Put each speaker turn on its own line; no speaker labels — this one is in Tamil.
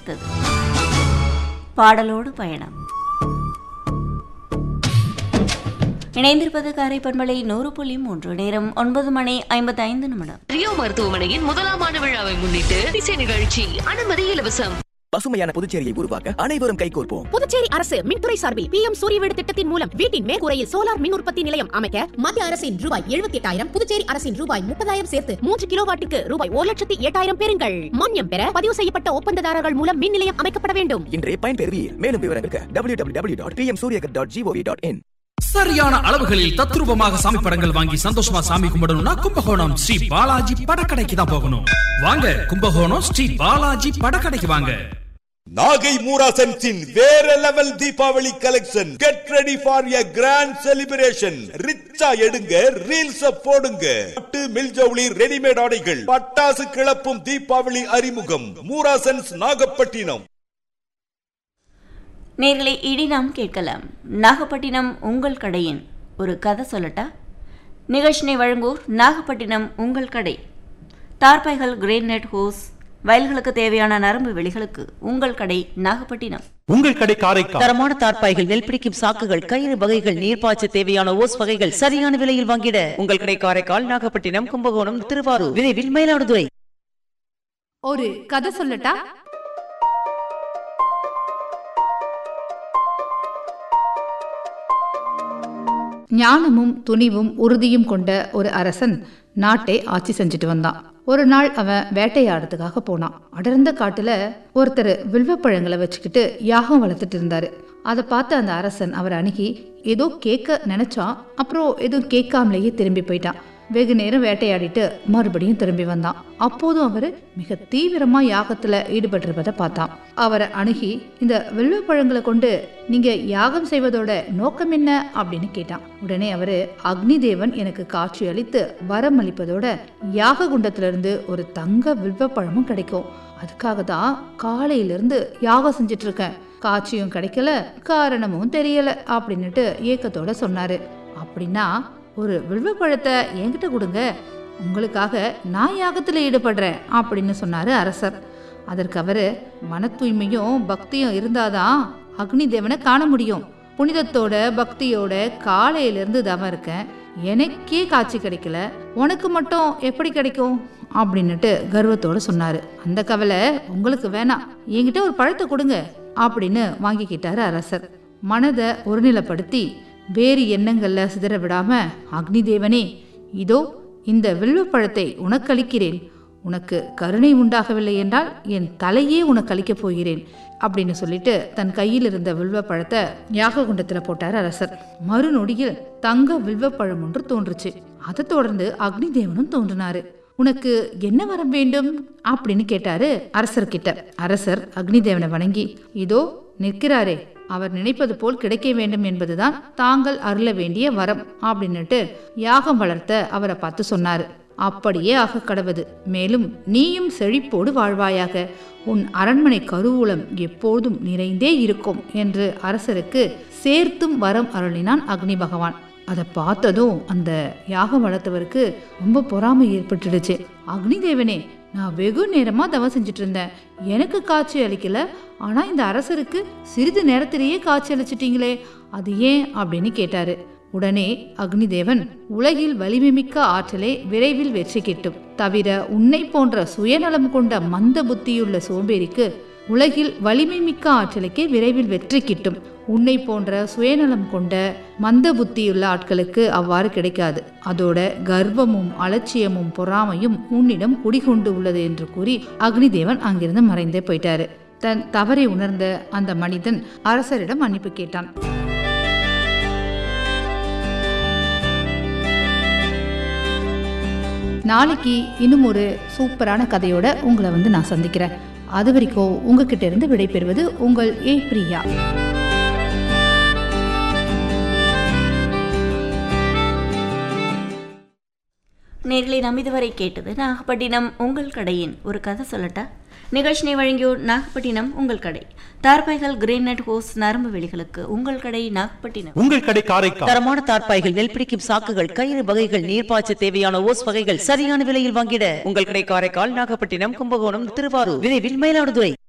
ரசித்தது பாடலோடு பயணம் இணைந்திருப்பது காரை பண்பலை நூறு புள்ளி மூன்று நேரம் ஒன்பது மணி ஐம்பத்தி ஐந்து நிமிடம்
ரியோ மருத்துவமனையின் முதலாம் ஆண்டு விழாவை முன்னிட்டு இசை நிகழ்ச்சி அனுமதி இலவசம்
பசுமையான புதுச்சேரியை உருவாக்க அனைவரும் கைகோர்ப்போம்
புதுச்சேரி அரசு மின்துறை சார்பில் பி எம் சூரிய வீடு திட்டத்தின் மூலம் வீட்டின் மேற்கூரையில் சோலார் மின் உற்பத்தி நிலையம் அமைக்க மத்திய அரசின் ரூபாய் எழுபத்தி எட்டாயிரம் புதுச்சேரி அரசின் ரூபாய் முப்பதாயிரம் சேர்த்து மூன்று கிலோவாட்டுக்கு ரூபாய் ஒரு லட்சத்தி எட்டாயிரம் பெறுங்கள் மானியம் பெற பதிவு செய்யப்பட்ட ஒப்பந்ததாரர்கள் மூலம் மின் நிலையம் அமைக்கப்பட வேண்டும்
இன்றே பயன்பெறுவீர் மேலும் விவரங்களுக்கு W W W dot PM Suryaghar dot G O V dot in
சரியான அளவுகளில் தத்ரூபமாக சாமி படங்கள் வாங்கி சந்தோஷமா சாமி கும்பிடணும்னா கும்பகோணம் ஸ்ரீ பாலாஜி படக்கடைக்கு தான் போகணும் வாங்க கும்பகோணம் ஸ்ரீ பாலாஜி படக்கடைக்கு வாங்க
நாகை மூராசன்ஸின் வேற level Deepavali collection get ready for a grand celebration ரிச்சா எடுங்க ரீல்ஸ் போடுங்க பட்டு மில்ஜவுளி ரெடிமேட் ஆடைகள் பட்டாசு கிளப்பும் தீபாவளி அறிமுகம் மூராசன்ஸ் நாகப்பட்டினம்
நேர்களை இடி நாம் கேட்கலாம் நாகப்பட்டினம் உங்கள் கடையின் ஒரு கதை சொல்லட்டா நிகழ்ச்சினை வழங்குவோர் நாகப்பட்டினம் உங்கள் கடை தார்பாய்கள் கிரேனைட் ஹோஸ் வயல்களுக்கு தேவையான நரம்பு வெளிகளுக்கு உங்கள் கடை நாகப்பட்டினம்
உங்கள் கடை காரைக்கால்
தரமான தார்ப்பாய்கள் நெல் பிடிக்கும் சாக்குகள் கயிறு வகைகள் நீர்ப்பாய்ச்ச தேவையான ஓஸ் வகைகள் சரியான விலையில் வாங்கிட உங்கள் கடை காரைக்கால் நாகப்பட்டினம் கும்பகோணம் திருவாரூர் விரைவில் மயிலாடுதுறை
ஒரு கதை சொல்லட்டா ஞானமும் துணிவும் உறுதியும் கொண்ட ஒரு அரசன் நாட்டை ஆட்சி செஞ்சுட்டு வந்தான் ஒரு நாள் அவன் வேட்டையாடுறதுக்காக போனான் அடர்ந்த காட்டுல ஒருத்தர் வில்வப்பழங்களை வச்சுக்கிட்டு யாகம் வளர்த்துட்டு இருந்தாரு அதை பார்த்து அந்த அரசன் அவரை அணுகி ஏதோ கேட்க நினைச்சான் அப்புறம் எதுவும் கேட்காமலேயே திரும்பி போயிட்டான் வெகு நேரம் வேட்டையாடிட்டு மறுபடியும் திரும்பி வந்தான் அப்போதும் அவர் மிக தீவிரமா யாகத்துல ஈடுபட்டிருப்பதை பார்த்தான் அவரை அணுகி இந்த வெள்ளப்பழங்களை கொண்டு நீங்க யாகம் செய்வதோட நோக்கம் என்ன அப்படின்னு கேட்டான் உடனே அவரு அக்னி தேவன் எனக்கு காட்சி அளித்து வரம் அளிப்பதோட யாக குண்டத்திலிருந்து ஒரு தங்க வில்வப்பழமும் கிடைக்கும் அதுக்காக தான் காலையிலிருந்து யாகம் செஞ்சுட்டு இருக்கேன் காட்சியும் கிடைக்கல காரணமும் தெரியல அப்படின்னுட்டு ஏக்கத்தோட சொன்னாரு அப்படின்னா ஒரு வில்வப்பழத்தை என்கிட்ட கொடுங்க உங்களுக்காக நான் யாகத்தில் ஈடுபடுறேன் அப்படின்னு சொன்னாரு அரசர் அதற்கு அவரு மன தூய்மையும் பக்தியும் இருந்தாதான் அக்னி தேவனை காண முடியும் புனிதத்தோட பக்தியோட காலையிலிருந்து தவம் இருக்கேன் எனக்கே காட்சி கிடைக்கல உனக்கு மட்டும் எப்படி கிடைக்கும் அப்படின்னுட்டு கர்வத்தோட சொன்னாரு அந்த கவலை உங்களுக்கு வேணாம் என்கிட்ட ஒரு பழத்தை கொடுங்க அப்படின்னு வாங்கிக்கிட்டாரு அரசர் மனதை ஒருநிலைப்படுத்தி வேறு எண்ணங்கள்ல சிதற விடாம அக்னி தேவனே இதோ இந்த வில்வப்பழத்தை உனக்கு அளிக்கிறேன் உனக்கு கருணை உண்டாகவில்லை என்றால் என் தலையே உனக்கு அளிக்கப் போகிறேன் அப்படின்னு சொல்லிட்டு தன் கையில் இருந்த வில்வப்பழத்தை யாக குண்டத்துல போட்டார் அரசர் மறுநொடியில் தங்க வில்வப்பழம் ஒன்று தோன்றுச்சு அதை தொடர்ந்து அக்னி தேவனும் தோன்றினாரு உனக்கு என்ன வரம் வேண்டும் அப்படின்னு கேட்டாரு அரசர்கிட்ட அரசர் அக்னி தேவனை வணங்கி இதோ நிற்கிறாரே அவர் நினைப்பது போல் கிடைக்க வேண்டும் என்பதுதான் தாங்கள் அருள வேண்டிய வரம் அப்படின்னுட்டு யாகம் வளர்த்த அவரை பார்த்து சொன்னாரு அப்படியே ஆக கடவது மேலும் நீயும் செழிப்போடு வாழ்வாயாக உன் அரண்மனை கருவூலம் எப்போதும் நிறைந்தே இருக்கும் என்று அரசருக்கு சேர்த்தும் வரம் அருளினான் அக்னி பகவான் அதை பார்த்ததும் அந்த யாகம் வளர்த்தவருக்கு ரொம்ப பொறாமை ஏற்பட்டுடுச்சு அக்னி தேவனே நான் வெகு நேரமா தவம் செஞ்சுட்டு இருந்தேன் எனக்கு காட்சி அளிக்கல ஆனா இந்த அரசருக்கு சிறிது நேரத்திலேயே காட்சி அளிச்சிட்டீங்களே அது ஏன் அப்படின்னு கேட்டாரு உடனே அக்னி தேவன் உலகில் வலிமைமிக்க ஆற்றலே விரைவில் வெற்றி கிட்டும் தவிர உன்னை போன்ற சுயநலம் கொண்ட மந்த புத்தியுள்ள சோம்பேறிக்கு உலகில் வலிமை மிக்க ஆற்றலுக்கே விரைவில் வெற்றி கிட்டும் உன்னை போன்ற சுயநலம் கொண்ட மந்த புத்தியுள்ள ஆட்களுக்கு அவ்வாறு கிடைக்காது அதோட கர்வமும் அலட்சியமும் பொறாமையும் உன்னிடம் குடிகொண்டு உள்ளது என்று கூறி அக்னிதேவன் அங்கிருந்து மறைந்தே போயிட்டாரு தன் தவறை உணர்ந்த அந்த மனிதன் அரசரிடம் மன்னிப்பு கேட்டான் நாளைக்கு இன்னும் ஒரு சூப்பரான கதையோட உங்களை வந்து நான் சந்திக்கிறேன் அது வரைக்கும் உங்ககிட்ட இருந்து விடைபெறுவது உங்கள் ஏ பிரியா
நேர்களை நாம் இதுவரை கேட்டது நாகப்பட்டினம் உங்கள் கடையின் ஒரு கதை சொல்லட்டா நிகழ்ச்சினை வழங்கியோர் நாகப்பட்டினம் உங்கள் கடை தார்பாய்கள் கிரேனைட் ஹோஸ் நரம்பு வெளிகளுக்கு உங்கள் கடை நாகப்பட்டினம்
உங்கள் கடை காரைக்கால்
தரமான தார்ப்பாய்கள் நெல் பிடிக்கும் சாக்குகள் கயிறு வகைகள் நீர்ப்பாய்ச்ச தேவையான ஓஸ் வகைகள் சரியான விலையில் வாங்கிட உங்கள் கடை காரைக்கால் நாகப்பட்டினம் கும்பகோணம் திருவாரூர் விரைவில் மயிலாடுதுறை